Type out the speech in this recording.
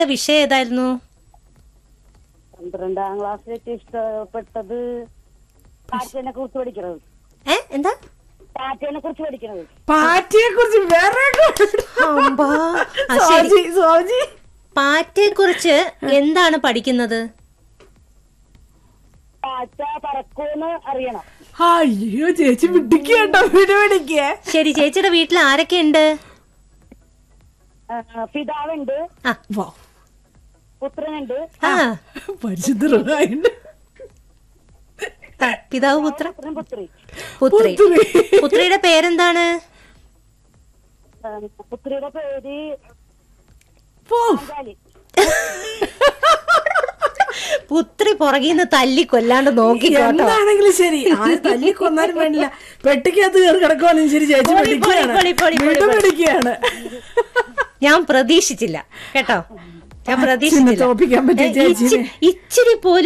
വിഷയം ഏതായിരുന്നു പന്ത്രണ്ടാം ക്ലാസ്സിൽ ഏറ്റവും ഇഷ്ടപ്പെട്ടത് ടാറ്റേനെ കുറിച്ച് പഠിക്കണത് ഏ എന്താ ടാറ്റേനെ കുറിച്ച് പഠിക്കണത് പാറ്റിയെ കുറിച്ച് വേറെ അമ്പാ. ആ, ശരി സോജി സോജി പാറ്റയെ കുറിച്ച് എന്താണ് പഠിക്കുന്നത് ടാറ്റ പറക്കൂന്ന് അറിയണം അയ്യോ ചേച്ചി പിടിക്കട്ടോ വീട് പിടിക്കേ ശരി ചേച്ചിയുടെ വീട്ടിൽ ആരൊക്കെ ഉണ്ട് ആ, പിതാവുണ്ട് ആ വാ പുത്രനുണ്ട് ആ പരിശുദ്ധരുണ്ട് ആ, പിതാവ് പുത്ര പുത്രൻ പുത്രി പുത്രി പുത്രിയുടെ പേരെന്താണ് ആ, പുത്രിയുടെ പേര് പോ പാഞ്ചാലി പുത്രി പുറകിന്ന് തല്ലി കൊല്ലാണ്ട് നോക്കിക്കോട്ടോ എന്താണെങ്കിലും ശരി ആര് തല്ലി കൊന്നാലും വേണ്ടില്ല പെട്ടിക്കകത്ത് കയറി കിടക്കുവാണെങ്കിൽ ശരി ചേച്ചി പൊളി, പൊളി, പിടിക്കുകയാണ് പൊളി, പൊളി, പൊളി, വീട് പൊളി. പിടിക്കുകയാണ് ഞാൻ പ്രതീക്ഷിച്ചില്ല കേട്ടോ ഞാൻ അച്ഛനെ പ്രതീക്ഷിച്ചില്ല തോപ്പിക്കാൻ പറ്റിയ ഏ, ഇച്ചി- ചേച്ചിനെ ഇച്ചിരി പോലും